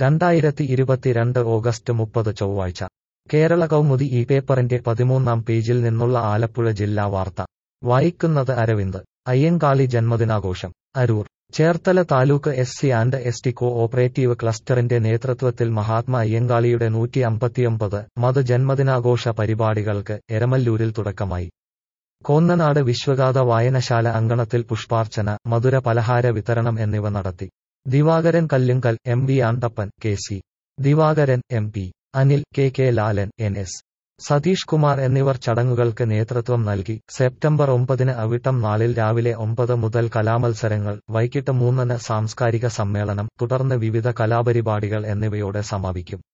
രണ്ടായിരത്തി ഇരുപത്തിരണ്ട് ഓഗസ്റ്റ് മുപ്പത് ചൊവ്വാഴ്ച കേരള കൗമുദി ഈ പേപ്പറിന്റെ പതിമൂന്നാം പേജിൽ നിന്നുള്ള ആലപ്പുഴ ജില്ലാ വാർത്ത വായിക്കുന്നത് അരവിന്ദ് അയ്യങ്കാളി ജന്മദിനാഘോഷം Aroor Cherthala taluk S C and S T co operative ക്ലസ്റ്ററിന്റെ നേതൃത്വത്തിൽ മഹാത്മാ അയ്യങ്കാളിയുടെ നൂറ്റി അമ്പത്തിയൊമ്പത് മത് ജന്മദിനാഘോഷ പരിപാടികൾക്ക് എരമല്ലൂരിൽ തുടക്കമായി കോന്നനാട് വിശ്വഗാഥ വായനശാല അങ്കണത്തിൽ പുഷ്പാർച്ചന മധുര പലഹാര വിതരണം എന്നിവ നടത്തി Divakaran Kallungal M V Andappan K C Divakaran M P Anil K K Lalan N S Satheesh Kumar എന്നിവർ ചടങ്ങുകൾക്ക് നേതൃത്വം നൽകി സെപ്റ്റംബർ ഒമ്പതിന് അവിട്ടം നാളിൽ രാവിലെ ഒമ്പത് മുതൽ കലാമത്സരങ്ങൾ വൈകിട്ട് മൂന്നിന് സാംസ്കാരിക സമ്മേളനം തുടർന്ന് വിവിധ കലാപരിപാടികൾ എന്നിവയോടെ സമാപിക്കും